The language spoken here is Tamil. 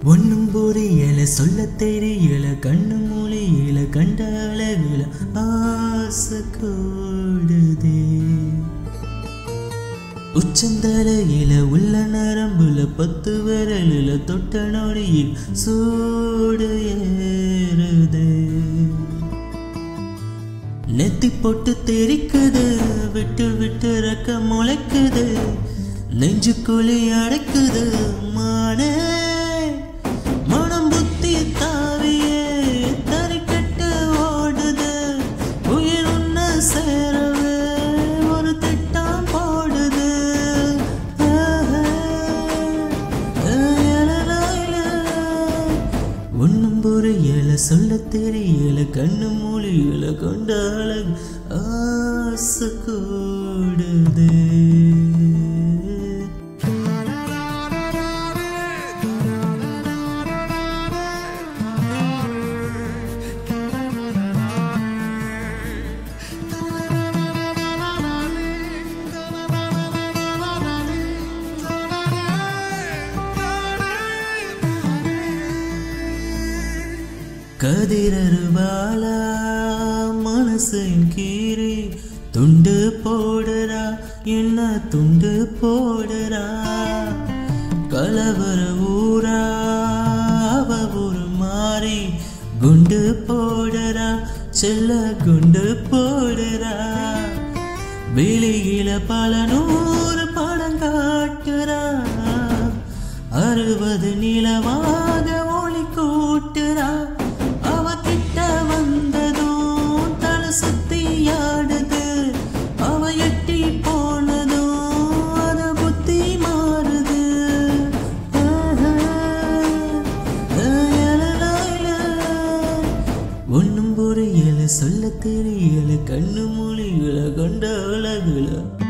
ஒன்னும் புரியல சொல்ல தெரியல கண்ணு மொழியில கண்ட அழகுல ஆசை கூடுதே உச்சந்தலையில உள்ள நரம்புல பத்து விரலில தொட்ட நொடியில் சூடு ஏறுது நெத்தி போட்டு தெரிக்குது விட்டு விட்டு ரக்க முளைக்குது நெஞ்சு குழி அடைக்குது மானே மனம் புத்தி தாவியே தறிக்கட்டு ஓடுது உயிர் உன்ன சேரவே ஒரு திட்டம் போடுது ஆஹா, ஏலலாயில. ஒன்னும் புரியல சொல்ல தெரியல கண்ணு மொழியில கொண்ட அழகு ஆசை கூடுது கதிரருவாளா மனசின் கீறி துண்டு போடுறா என்ன துண்டு போடுறா கலவர ஊரா அவ ஒரு மாறி குண்டு போடுறா செல்ல குண்டு போடுறா வெளியில பல நூறு படம் காட்டுறா அறுபது நிலவாக ஒளி கூட்டுறா அவ கிட்ட வந்ததும் தலை சுத்தி ஆடுது அவ எட்டி போனதும் அத புத்தி மாறுது ஆஹா, ஏலலாயில. ஒன்னும் புரியல சொல்ல தெரியல கண்ணு மொழிகளை கொண்ட அழகுல